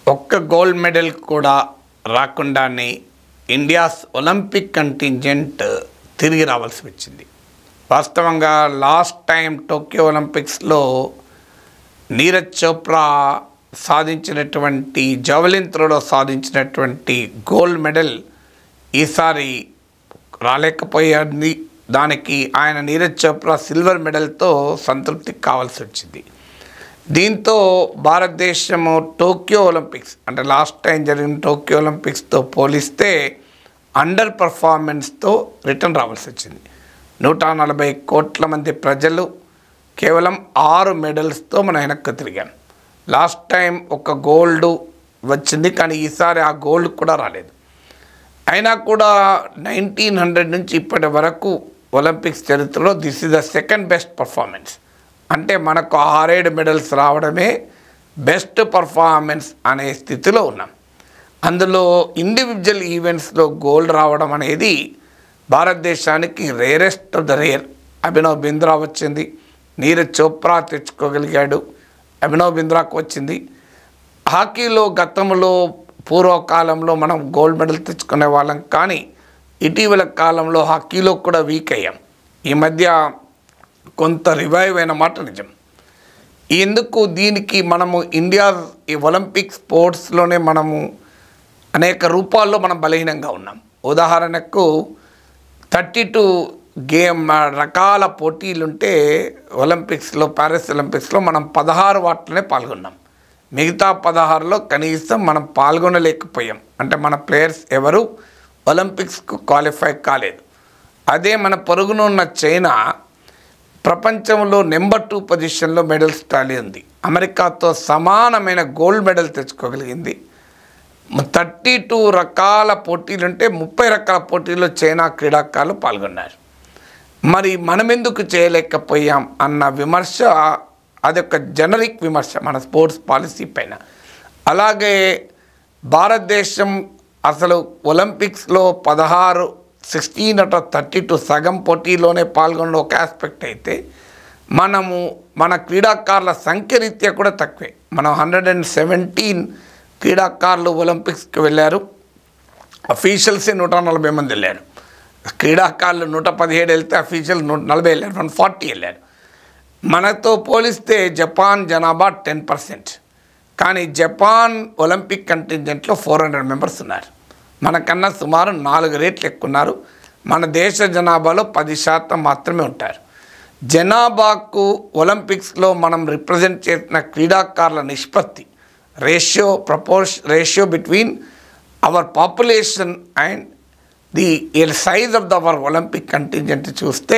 ఒక్క gold medal కూడా రాకుండానే ఇండియాస్ ఒలింపిక్ కంటింజెంట్ తిరిగి రావాల్సి వచ్చింది వాస్తవంగా లాస్ట్ టైం టోక్యో ఒలింపిక్స్లో నీరజ్ చోప్రా సాధించినటువంటి జవలిన్ త్రోలో సాధించినటువంటి గోల్డ్ మెడల్ ఈసారి రాలేకపోయింది దానికి ఆయన నీరజ్ చోప్రా సిల్వర్ మెడల్తో సంతృప్తి కావాల్సి వచ్చింది దీంతో భారతదేశము టోక్యో ఒలింపిక్స్ అంటే లాస్ట్ టైం జరిగిన టోక్యో ఒలింపిక్స్తో పోలిస్తే అండర్ పర్ఫార్మెన్స్తో రిటర్న్ రావాల్సి వచ్చింది నూట నలభై కోట్ల మంది ప్రజలు కేవలం ఆరు మెడల్స్తో మనం వెనక్కి తిరిగాం లాస్ట్ టైం ఒక గోల్డ్ వచ్చింది కానీ ఈసారి ఆ గోల్డ్ కూడా రాలేదు అయినా కూడా నైన్టీన్ హండ్రెడ్ నుంచి ఇప్పటి వరకు ఒలింపిక్స్ చరిత్రలో this is the second best performance అంటే మనకు ఆరేడు మెడల్స్ రావడమే బెస్ట్ పర్ఫార్మెన్స్ అనే స్థితిలో ఉన్నాం అందులో ఇండివిజువల్ ఈవెంట్స్లో గోల్డ్ రావడం అనేది భారతదేశానికి rarest of the rare Abhinav Bindra వచ్చింది నీరజ్ చోప్రా తెచ్చుకోగలిగాడు అభినవ్ బింద్రాకు వచ్చింది హాకీలో గతంలో పూర్వకాలంలో మనం గోల్డ్ మెడల్ తెచ్చుకునే వాళ్ళం కానీ ఇటీవల కాలంలో హాకీలో కూడా వీక్ అయ్యాం ఈ మధ్య కొంత రివైవ్ అయిన మాట నిజం ఎందుకు దీనికి మనము ఇండియా ఈ ఒలింపిక్ స్పోర్ట్స్లోనే మనము అనేక రూపాల్లో మనం బలహీనంగా ఉన్నాం ఉదాహరణకు థర్టీ టూ గేమ్ ఆ, రకాల పోటీలుంటే ఒలింపిక్స్లో ప్యారిస్ ఒలింపిక్స్లో మనం పదహారు వాటిలోనే పాల్గొన్నాం మిగతా పదహారులో కనీసం మనం పాల్గొనలేకపోయాం అంటే మన ప్లేయర్స్ ఎవరు ఒలింపిక్స్కు క్వాలిఫై కాలేదు అదే మన పొరుగున ఉన్న చైనా ప్రపంచంలో నెంబర్ టూ పొజిషన్లో మెడల్స్ టాలీ ఉంది అమెరికాతో సమానమైన గోల్డ్ మెడల్ తెచ్చుకోగలిగింది థర్టీ టూ రకాల పోటీలు ఉంటే ముప్పై రకాల పోటీల్లో చైనా క్రీడాకారులు పాల్గొన్నారు మరి మనం ఎందుకు చేయలేకపోయాం అన్న విమర్శ అదొక జనరిక్ విమర్శ మన స్పోర్ట్స్ పాలసీ పైన అలాగే భారతదేశం అసలు ఒలింపిక్స్లో పదహారు సిక్స్టీన్ అట థర్టీ టూ సగం పోటీలోనే పాల్గొన్న ఒక ఆస్పెక్ట్ అయితే మనము మన క్రీడాకారుల సంఖ్య రీత్యా కూడా తక్కువే మనం హండ్రెడ్ అండ్ సెవెంటీన్ క్రీడాకారులు ఒలింపిక్స్కి వెళ్ళారు అఫీషియల్సే నూట నలభై మంది వెళ్ళారు క్రీడాకారులు నూట పదిహేడు వెళ్తే అఫీషియల్ నూట నలభై వెళ్ళారు వన్ ఫార్టీ వెళ్ళారు మనతో పోలిస్తే జపాన్ జనాభా టెన్ పర్సెంట్ కానీ జపాన్ ఒలింపిక్ కంటింజెంట్లో ఫోర్ హండ్రెడ్ మెంబర్స్ ఉన్నారు మనకన్నా సుమారు నాలుగు రేట్లు ఎక్కువ ఉన్నారు మన దేశ జనాభాలో పది శాతం మాత్రమే ఉంటారు జనాభాకు ఒలింపిక్స్లో మనం రిప్రజెంట్ చేసిన క్రీడాకారుల నిష్పత్తి రేషియో ప్రపోర్ష్ ratio between our population and the size of the our Olympic contingent చూస్తే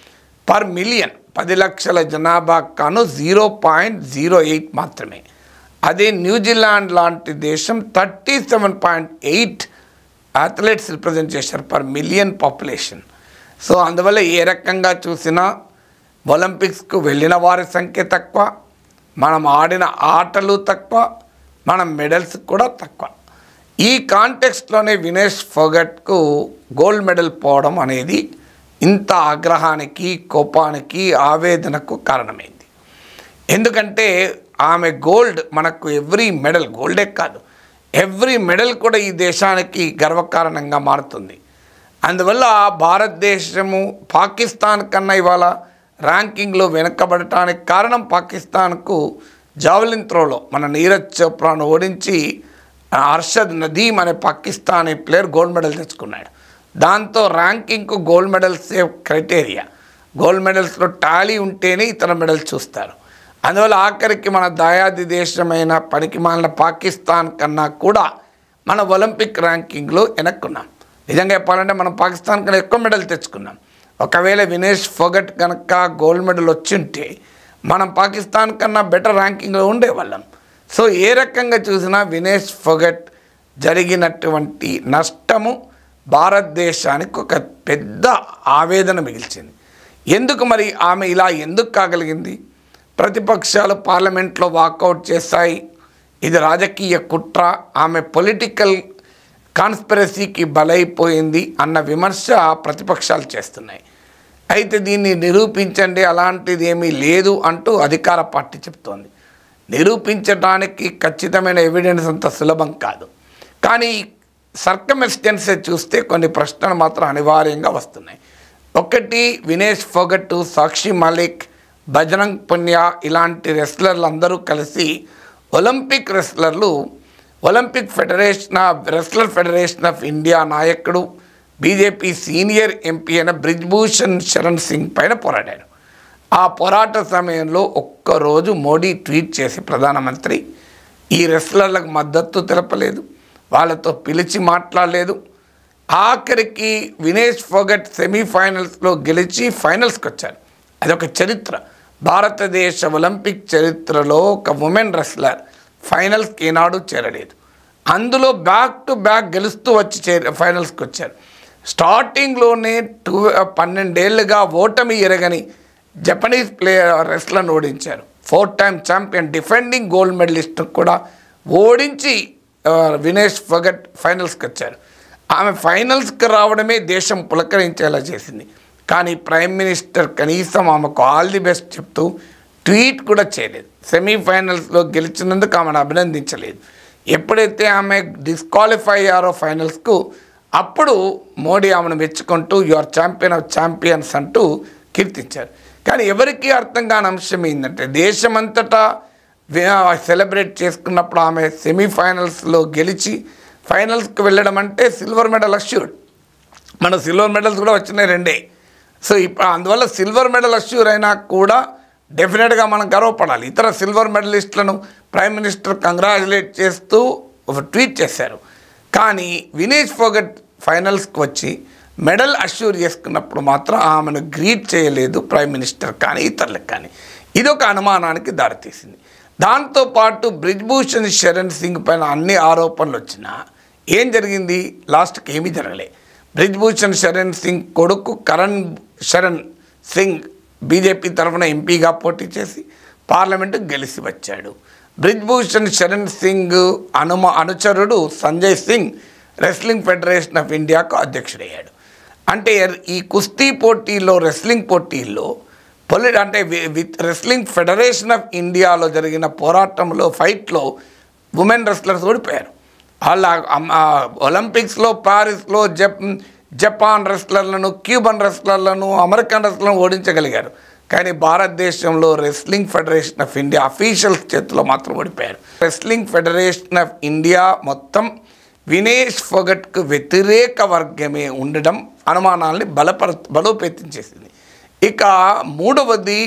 పర్ మిలియన్ పది లక్షల జనాభా కాను జీరో పాయింట్ జీరో ఎయిట్ మాత్రమే అదే న్యూజిలాండ్ లాంటి దేశం thirty seven point eight athletes represent చేశారు పర్ మిలియన్ పాపులేషన్ సో అందువల్ల ఏ రకంగా చూసినా ఒలింపిక్స్కు వెళ్ళిన వారి సంఖ్య తక్కువ మనం ఆడిన ఆటలు తక్కువ మన మెడల్స్ కూడా తక్కువ ఈ కాంటెక్స్ట్లోనే వినేష్ ఫోగట్కు గోల్డ్ మెడల్ పోవడం అనేది ఇంత ఆగ్రహానికి కోపానికి ఆవేదనకు కారణమైంది ఎందుకంటే ఆమె గోల్డ్ మనకు ఎవ్రీ మెడల్ గోల్డే కాదు ఎవ్రీ మెడల్ కూడా ఈ దేశానికి గర్వకారణంగా మారుతుంది అందువల్ల భారతదేశము పాకిస్తాన్ కన్నా ఇవాళ ర్యాంకింగ్లో వెనకబడటానికి కారణం పాకిస్తాన్కు జావలిన్ త్రోలో మన నీరజ్ చోప్రాను ఓడించి అర్షద్ నదీమ్ అనే పాకిస్తానీ ప్లేయర్ గోల్డ్ మెడల్ తెచ్చుకున్నాడు దాంతో ర్యాంకింగ్కు గోల్డ్ మెడల్స్ క్రైటీరియా గోల్డ్ మెడల్స్లో టాలీ ఉంటేనే ఇతర మెడల్స్ చూస్తారు అందువల్ల ఆఖరికి మన దాయాది దేశమైన పనికిమాలిన పాకిస్తాన్ కన్నా కూడా మన ఒలింపిక్ ర్యాంకింగ్లో వెనక్కున్నాం నిజంగా చెప్పాలంటే మనం పాకిస్తాన్ కన్నా ఎక్కువ మెడల్ తెచ్చుకున్నాం ఒకవేళ వినేష్ ఫోగట్ కనుక గోల్డ్ మెడల్ వచ్చింటే మనం పాకిస్తాన్ కన్నా బెటర్ ర్యాంకింగ్లో ఉండేవాళ్ళం సో ఏ రకంగా చూసినా వినేష్ ఫోగట్ జరిగినటువంటి నష్టము భారతదేశానికి ఒక పెద్ద ఆవేదన మిగిల్చింది ఎందుకు మరి ఆమె ఇలా ఎందుకు కాగలిగింది ప్రతిపక్షాలు పార్లమెంట్లో వాకౌట్ చేశాయి ఇది రాజకీయ కుట్ర ఆమె పొలిటికల్ కాన్స్పిరసీకి బలైపోయింది అన్న విమర్శ ప్రతిపక్షాలు చేస్తున్నాయి అయితే దీన్ని నిరూపించండి అలాంటిది ఏమీ లేదు అంటూ అధికార పార్టీ చెప్తోంది నిరూపించడానికి ఖచ్చితమైన ఎవిడెన్స్ అంత సులభం కాదు కానీ సర్కమెస్టెన్సే చూస్తే కొన్ని ప్రశ్నలు మాత్రం అనివార్యంగా వస్తున్నాయి ఒకటి వినేష్ ఫోగట్ సాక్షి మాలిక్ బజరంగ్ పున్యా ఇలాంటి రెస్లర్లు అందరూ కలిసి ఒలింపిక్ రెస్లర్లు Olympic federation of wrestler federation of India నాయకుడు బీజేపీ సీనియర్ ఎంపీ అయిన బ్రిజ్భూషణ్ శరణ్ సింగ్ పైన పోరాడారు ఆ పోరాట సమయంలో ఒక్కరోజు మోడీ ట్వీట్ చేసి ప్రధానమంత్రి ఈ రెస్లర్లకు మద్దతు తెలపలేదు వాళ్ళతో పిలిచి మాట్లాడలేదు ఆఖరికి వినేష్ ఫోగట్ సెమీఫైనల్స్లో గెలిచి ఫైనల్స్కి వచ్చారు అదొక చరిత్ర భారతదేశ ఒలింపిక్ చరిత్రలో ఒక ఉమెన్ రెస్లర్ ఫైనల్స్కి ఈనాడు చేరలేదు అందులో బ్యాక్ టు బ్యాక్ గెలుస్తూ వచ్చి చేర ఫైనల్స్కి వచ్చారు స్టార్టింగ్లోనే టూ పన్నెండేళ్లుగా ఓటమి ఎరగని జపనీస్ ప్లేయర్ రెస్లర్ను ఓడించారు four time champion defending gold medalist కూడా ఓడించి ఆ, వినేష్ ఫగట్ ఫైనల్స్కి వచ్చారు ఆమె ఫైనల్స్కి రావడమే దేశం పులకరించేలా చేసింది కానీ ప్రైమ్ మినిస్టర్ కనీసం ఆమెకు ఆల్ ది బెస్ట్ చెప్తూ ట్వీట్ కూడా చేయలేదు సెమీఫైనల్స్లో గెలిచినందుకు ఆమెను అభినందించలేదు ఎప్పుడైతే ఆమె డిస్క్వాలిఫై అయ్యారో ఫైనల్స్కు అప్పుడు మోడీ ఆమెను మెచ్చుకుంటూ you are champion of champions అంటూ కీర్తించారు కానీ ఎవరికీ అర్థం కాని అంశం ఏంటంటే దేశమంతటా సెలబ్రేట్ చేసుకున్నప్పుడు ఆమె సెమీఫైనల్స్లో గెలిచి ఫైనల్స్కి వెళ్ళడం అంటే సిల్వర్ మెడల్ అష్యూర్డ్ మన సిల్వర్ మెడల్స్ కూడా వచ్చినాయి రెండే సో ఇప్పుడు అందువల్ల సిల్వర్ మెడల్ అష్యూర్ అయినా కూడా డెఫినెట్గా మనం గర్వపడాలి ఇతర సిల్వర్ మెడలిస్టులను ప్రైమ్ మినిస్టర్ కంగ్రాచులేట్ చేస్తూ ఒక ట్వీట్ చేశారు కానీ వినేష్ ఫోగట్ ఫైనల్స్కి వచ్చి మెడల్ అష్యూర్ చేసుకున్నప్పుడు మాత్రం ఆమెను గ్రీట్ చేయలేదు ప్రైమ్ మినిస్టర్ కానీ ఇతరులకు కానీ ఇది ఒక అనుమానానికి దారితీసింది దాంతోపాటు బ్రిజ్భూషణ్ శరణ్ సింగ్ పైన అన్ని ఆరోపణలు వచ్చినా ఏం జరిగింది లాస్ట్కి ఏమీ జరగలే బ్రిజ్భూషణ్ శరణ్ సింగ్ కొడుకు కరణ్ శరణ్ సింగ్ బీజేపీ తరఫున ఎంపీగా పోటీ చేసి పార్లమెంటు గెలిచి వచ్చాడు బ్రిజ్భూషణ్ శరణ్ సింగ్ అనుమ అనుచరుడు Sanjay Singh wrestling federation of ఇండియాకు అధ్యక్షుడయ్యాడు అంటే ఈ కుస్తీ పోటీలో రెస్లింగ్ పోటీల్లో పొలి అంటే వి- విత్ రెస్లింగ్ ఫెడరేషన్ ఆఫ్ ఇండియాలో జరిగిన పోరాటంలో ఫైట్లో ఉమెన్ రెస్లర్స్ ఓడిపోయారు వాళ్ళ అమ్- ఆ ఒలింపిక్స్లో పారిస్లో జప్ జపాన్ రెస్లర్లను క్యూబన్ రెస్లర్లను అమెరికన్ రెస్లర్లను ఓడించగలిగారు కానీ భారతదేశంలో wrestling federation of India officials చేతిలో మాత్రం ఓడిపోయారు రెస్లింగ్ ఫెడరేషన్ ఆఫ్ ఇండియా మొత్తం వినేష్ ఫొగట్కు వ్యతిరేక వర్గమే ఉండడం అనుమానాల్ని బలపర బలోపేతం చేసింది ఇక మూడవది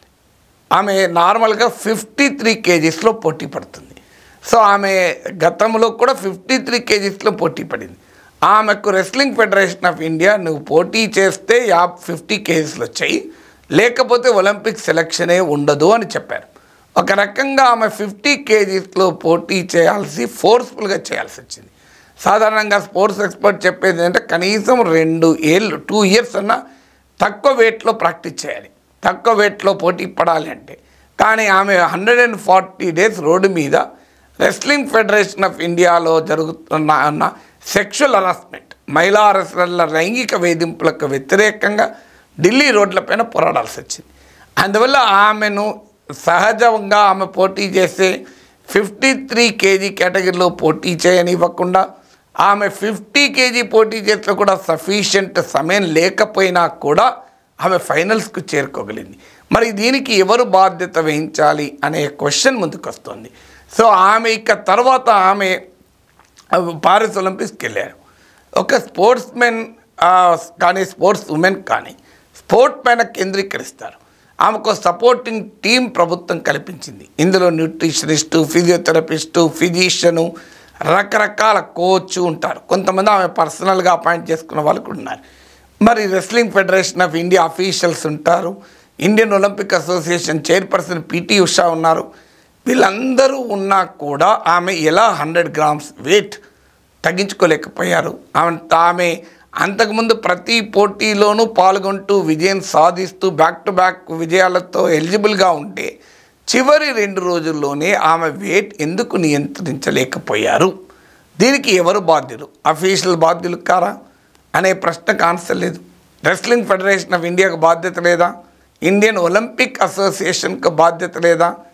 ఆమె నార్మల్గా ఫిఫ్టీ త్రీ కేజీస్లో పోటీ పడుతుంది సో ఆమె గతంలో కూడా ఫిఫ్టీ త్రీ కేజీస్లో పోటీ పడింది ఆమెకు రెస్లింగ్ ఫెడరేషన్ ఆఫ్ ఇండియా నువ్వు పోటీ చేస్తే యా ఫిఫ్టీ కేజీస్లో వచ్చాయి లేకపోతే ఒలింపిక్ సెలక్షనే ఉండదు అని చెప్పారు ఒక రకంగా ఆమె ఫిఫ్టీ కేజీస్లో పోటీ చేయాల్సి ఫోర్స్ఫుల్గా చేయాల్సి వచ్చింది సాధారణంగా స్పోర్ట్స్ ఎక్స్పర్ట్ చెప్పేది ఏంటంటే కనీసం రెండు ఏళ్ళు టూ ఇయర్స్ అన్నా తక్కువ వెయిట్లో ప్రాక్టీస్ చేయాలి తక్కువ వెయిట్లో పోటీ పడాలి అంటే కానీ ఆమె hundred and forty days road మీద రెస్లింగ్ ఫెడరేషన్ ఆఫ్ ఇండియాలో జరుగుతున్న అన్న సెక్షువల్ హరాస్మెంట్ మహిళా రెస్లర్ల లైంగిక వేధింపులకు వ్యతిరేకంగా ఢిల్లీ రోడ్లపైన పోరాడాల్సి వచ్చింది అందువల్ల ఆమెను సహజంగా ఆమె పోటీ చేసే ఫిఫ్టీ త్రీ కేజీ కేటగిరీలో పోటీ చేయనివ్వకుండా ఆమె ఫిఫ్టీ కేజీ పోటీ చేస్తే కూడా సఫిషియంట్ సమయం లేకపోయినా కూడా ఆమె ఫైనల్స్కు చేరుకోగలిగింది మరి దీనికి ఎవరు బాధ్యత వహించాలి అనే క్వశ్చన్ ముందుకు వస్తుంది సో ఆమె ఇక తర్వాత ఆమె పారిస్ ఒలింపిక్స్కి వెళ్ళారు ఒక స్పోర్ట్స్ మెన్ కానీ స్పోర్ట్స్ ఉమెన్ కానీ స్పోర్ట్ పైన కేంద్రీకరిస్తారు ఆమెకు సపోర్టింగ్ టీం ప్రభుత్వం కల్పించింది ఇందులో న్యూట్రిషనిస్టు ఫిజియోథెరపిస్టు ఫిజిషియను రకరకాల కోచ్ ఉంటారు కొంతమంది ఆమె పర్సనల్గా అపాయింట్ చేసుకున్న వాళ్ళు కూడా ఉన్నారు మరి wrestling federation of India officials ఉంటారు Indian Olympic association chairperson P T Usha ఉన్నారు వీళ్ళందరూ ఉన్నా కూడా ఆమె ఎలా హండ్రెడ్ గ్రామ్స్ వెయిట్ తగ్గించుకోలేకపోయారు ఆమె ఆమె అంతకుముందు ప్రతి పోటీలోనూ పాల్గొంటూ విజయం సాధిస్తూ బ్యాక్ టు బ్యాక్ విజయాలతో ఎలిజిబుల్గా ఉంటే చివరి రెండు రోజుల్లోనే ఆమె వెయిట్ ఎందుకు నియంత్రించలేకపోయారు దీనికి ఎవరు బాధ్యులు అఫీషియల్ బాధ్యులు కారా అనే ప్రశ్నకు ఆన్సర్ లేదు రెస్లింగ్ ఫెడరేషన్ ఆఫ్ ఇండియాకు బాధ్యత లేదా ఇండియన్ ఒలింపిక్ అసోసియేషన్కు బాధ్యత లేదా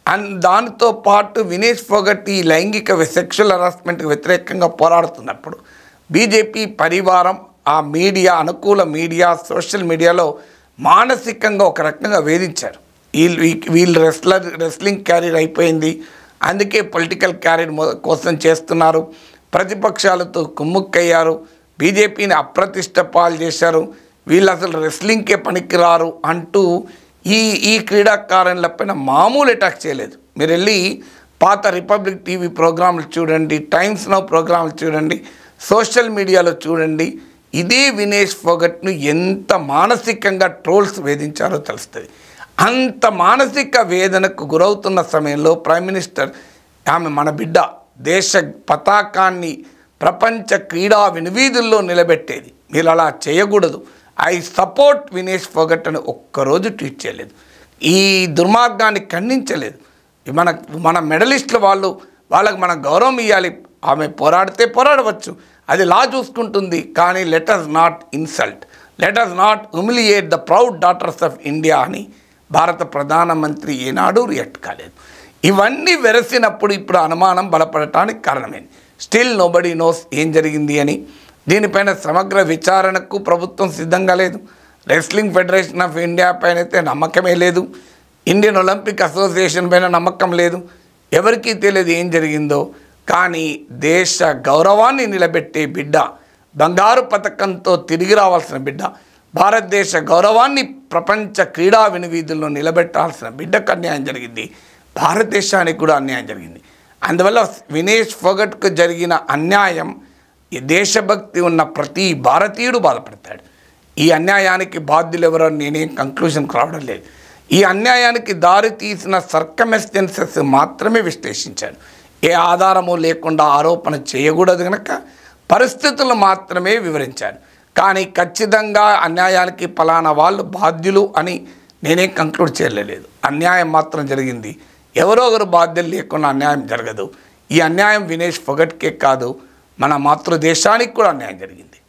అండ్ దానితో పాటు వినేష్ ఫోగట్ ఈ లైంగిక సెక్షువల్ హరాస్మెంట్కి వ్యతిరేకంగా పోరాడుతున్నప్పుడు బీజేపీ పరివారం ఆ మీడియా అనుకూల మీడియా సోషల్ మీడియాలో మానసికంగా ఒక రకంగా వేధించారు వీళ్ళు వీళ్ళు రెస్లర్ రెస్లింగ్ క్యారీర్ అయిపోయింది అందుకే పొలిటికల్ క్యారీర్ మొ- కోసం చేస్తున్నారు ప్రతిపక్షాలతో కుమ్ముక్కయ్యారు బీజేపీని అప్రతిష్ట పాలు చేశారు వీళ్ళు అసలు రెస్లింగ్కే పనికిరారు అంటూ ఈ ఈ క్రీడాకారులపైన మామూలు అటాక్ చేయలేదు మీరు వెళ్ళి పాత రిపబ్లిక్ టీవీ ప్రోగ్రాంలు చూడండి టైమ్స్ నౌ ప్రోగ్రాంలు చూడండి సోషల్ మీడియాలో చూడండి ఇదే వినేష్ ఫోగట్ను ఎంత మానసికంగా ట్రోల్స్ వేధించారో తెలుస్తుంది అంత మానసిక వేదనకు గురవుతున్న సమయంలో ప్రైమ్ మినిస్టర్ ఆమె మన బిడ్డ దేశ పతాకాన్ని ప్రపంచ క్రీడా వినివీధుల్లో నిలబెట్టేది మీరు అలా చేయకూడదు ఐ సపోర్ట్ వినేష్ ఫోగట్ అని ఒక్కరోజు ట్వీట్ చేయలేదు ఈ దుర్మార్గాన్ని ఖండించలేదు మన మన మెడలిస్టులు వాళ్ళు వాళ్ళకి మనం గౌరవం ఇవ్వాలి ఆమె పోరాడితే పోరాడవచ్చు అది లా చూసుకుంటుంది కానీ let us not insult let us not humiliate the proud daughters of India అని భారత ప్రధానమంత్రి ఏనాడు రియాక్ట్ కాలేదు ఇవన్నీ వెరసినప్పుడు ఇప్పుడు అనుమానం బలపడటానికి కారణమైంది స్టిల్ నోబడీ నోస్ ఏం జరిగింది అని దీనిపైన సమగ్ర విచారణకు ప్రభుత్వం సిద్ధంగా లేదు రెస్లింగ్ ఫెడరేషన్ ఆఫ్ ఇండియా పైన అయితే నమ్మకమే లేదు ఇండియన్ ఒలింపిక్ అసోసియేషన్ పైన నమ్మకం లేదు ఎవరికీ తెలియదు ఏం జరిగిందో కానీ దేశ గౌరవాన్ని నిలబెట్టే బిడ్డ బంగారు పథకంతో తిరిగి రావాల్సిన బిడ్డ భారతదేశ గౌరవాన్ని ప్రపంచ క్రీడా వినివీధుల్లో నిలబెట్టాల్సిన బిడ్డకు అన్యాయం జరిగింది భారతదేశానికి కూడా అన్యాయం జరిగింది అందువల్ల వినేష్ ఫోగట్కు జరిగిన అన్యాయం ఈ దేశభక్తి ఉన్న ప్రతి భారతీయుడు బాధపడతాడు ఈ అన్యాయానికి బాధ్యులు ఎవరో నేనేం కంక్లూషన్కి రావడం లేదు ఈ అన్యాయానికి దారి తీసిన సర్కమెస్టెన్సెస్ మాత్రమే విశ్లేషించాడు ఏ ఆధారము లేకుండా ఆరోపణ చేయకూడదు కనుక పరిస్థితులు మాత్రమే వివరించాడు కానీ ఖచ్చితంగా అన్యాయానికి ఫలానా వాళ్ళు బాధ్యులు అని నేనేం కంక్లూడ్ చేయలేదు అన్యాయం మాత్రం జరిగింది ఎవరో ఒకరు బాధ్యులు లేకుండా అన్యాయం జరగదు ఈ అన్యాయం వినేష్ ఫొగట్కే కాదు మన మాతృదేశానికి కూడా అన్యాయం జరిగింది